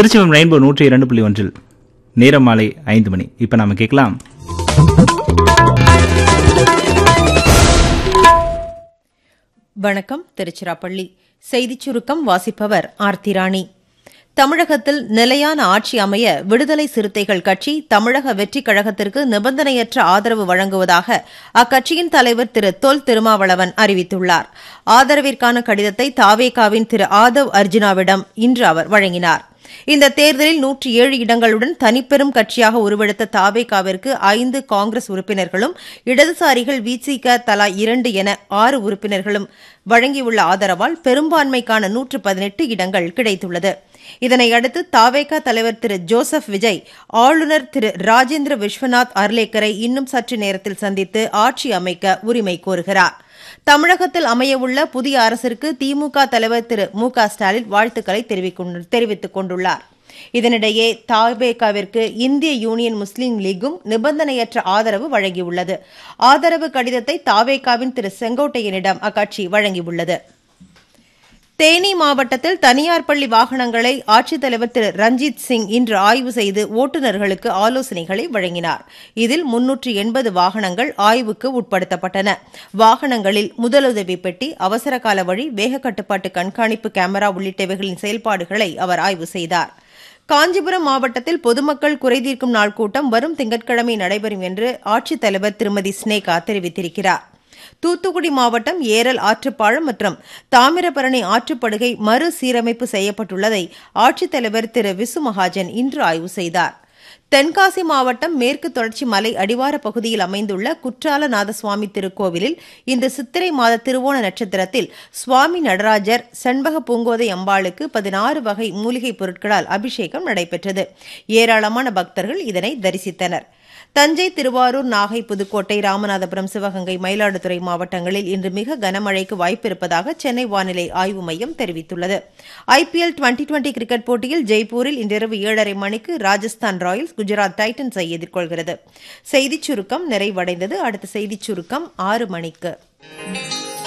திருச்சிவம் rainbow நூற்றி இரண்டு புள்ளி ஒன்றில் நேரம் மாலை ஐந்து மணி இப்ப நாம கேட்கலாம் வணக்கம் திருச்சிராப்பள்ளி செய்திச் சுருக்கம் வாசிப்பவர் ஆர்த்திராணி தமிழகத்தில் நிலையான ஆட்சி அமைய விடுதலை சிறுத்தைகள் கட்சி தமிழக வெற்றிக் கழகத்திற்கு நிபந்தனையற்ற ஆதரவு வழங்குவதாக அக்கட்சியின் தலைவர் திரு தொல் திருமாவளவன் அறிவித்துள்ளார் ஆதரவிற்கான கடிதத்தை தாவேகாவின் திரு ஆதவ் அர்ஜுனாவிடம் இன்று அவர் வழங்கினார் இந்த தேர்தலில் நூற்றி ஏழு இடங்களுடன் தனிப்பெரும் கட்சியாக உருவெடுத்த தாவேகாவிற்கு ஐந்து காங்கிரஸ் உறுப்பினர்களும் இடதுசாரிகள் விசிக தலா இரண்டு என ஆறு உறுப்பினர்களும் வழங்கியுள்ள ஆதரவால் பெரும்பான்மைக்கான நூற்று பதினெட்டு இடங்கள் கிடைத்துள்ளது இதனையடுத்து தாவேகா தலைவர் திரு ஜோசப் விஜய் ஆளுநர் திரு ராஜேந்திர விஸ்வநாத் அர்லேக்கரை இன்னும் சற்று நேரத்தில் சந்தித்து ஆட்சி அமைக்க உரிமை கோருகிறார் தமிழகத்தில் அமையவுள்ள புதிய அரசிற்கு திமுக தலைவர் திரு மு க ஸ்டாலின் வாழ்த்துக்களை தெரிவித்துக் கொண்டுள்ளார் இதனிடையே தாவேகாவிற்கு இந்திய யூனியன் முஸ்லீம் லீக்கும் நிபந்தனையற்ற ஆதரவு வழங்கியுள்ளது ஆதரவு கடிதத்தை தாவேகாவின் திரு செங்கோட்டையனிடம் அக்கட்சி வழங்கியுள்ளது தேனி மாவட்டத்தில் தனியார் பள்ளி வாகனங்களை ஆட்சித்தலைவர் திரு ரஞ்சித் சிங் இன்று ஆய்வு செய்து ஓட்டுநர்களுக்கு ஆலோசனைகளை வழங்கினார் இதில் முன்னூற்று எண்பது வாகனங்கள் ஆய்வுக்கு உட்படுத்தப்பட்டன வாகனங்களில் முதலுதவி பெட்டி அவசரகால வழி வேக கட்டுப்பாட்டு கண்காணிப்பு கேமரா உள்ளிட்டவைகளின் செயல்பாடுகளை அவர் ஆய்வு செய்தார் காஞ்சிபுரம் மாவட்டத்தில் பொதுமக்கள் குறைதீர்க்கும் நாள் கூட்டம் வரும் திங்கட்கிழமை நடைபெறும் என்று ஆட்சித்தலைவர் திருமதி ஸ்னேகா தெரிவித்திருக்கிறார் தூத்துக்குடி மாவட்டம் ஏரல் ஆற்றுப்பாலம் மற்றும் தாமிரபரணி ஆற்றுப்படுகை மறுசீரமைப்பு செய்யப்பட்டுள்ளதை ஆட்சித்தலைவர் திரு விசு மகாஜன் இன்று ஆய்வு செய்தார் தென்காசி மாவட்டம் மேற்கு தொடர்ச்சி மலை அடிவார பகுதியில் அமைந்துள்ள குற்றாலநாத சுவாமி திருக்கோவிலில் இந்த சித்திரை மாத திருவோண நட்சத்திரத்தில் சுவாமி நடராஜர் செண்பக பூங்கோதை அம்பாளுக்கு பதினாறு வகை மூலிகைப் பொருட்களால் அபிஷேகம் நடைபெற்றது ஏராளமான பக்தர்கள் இதனை தரிசித்தனர் தஞ்சை திருவாரூர் நாகை புதுக்கோட்டை ராமநாதபுரம் சிவகங்கை மயிலாடுதுறை மாவட்டங்களில் இன்று மிக கனமழைக்கு வாய்ப்பிருப்பதாக சென்னை வானிலை ஆய்வு மையம் தெரிவித்துள்ளது ஐபிஎல் டுவெண்டி டுவெண்டி கிரிக்கெட் போட்டியில் ஜெய்ப்பூரில் இன்றிரவு ஏழரை மணிக்கு ராஜஸ்தான் ராயல்ஸ் குஜராத் டைட்டன்ஸை எதிர்கொள்கிறது செய்திச் சுருக்கம் நிறைவடைந்தது அடுத்த செய்திச் சுருக்கம் ஆறு மணிக்கு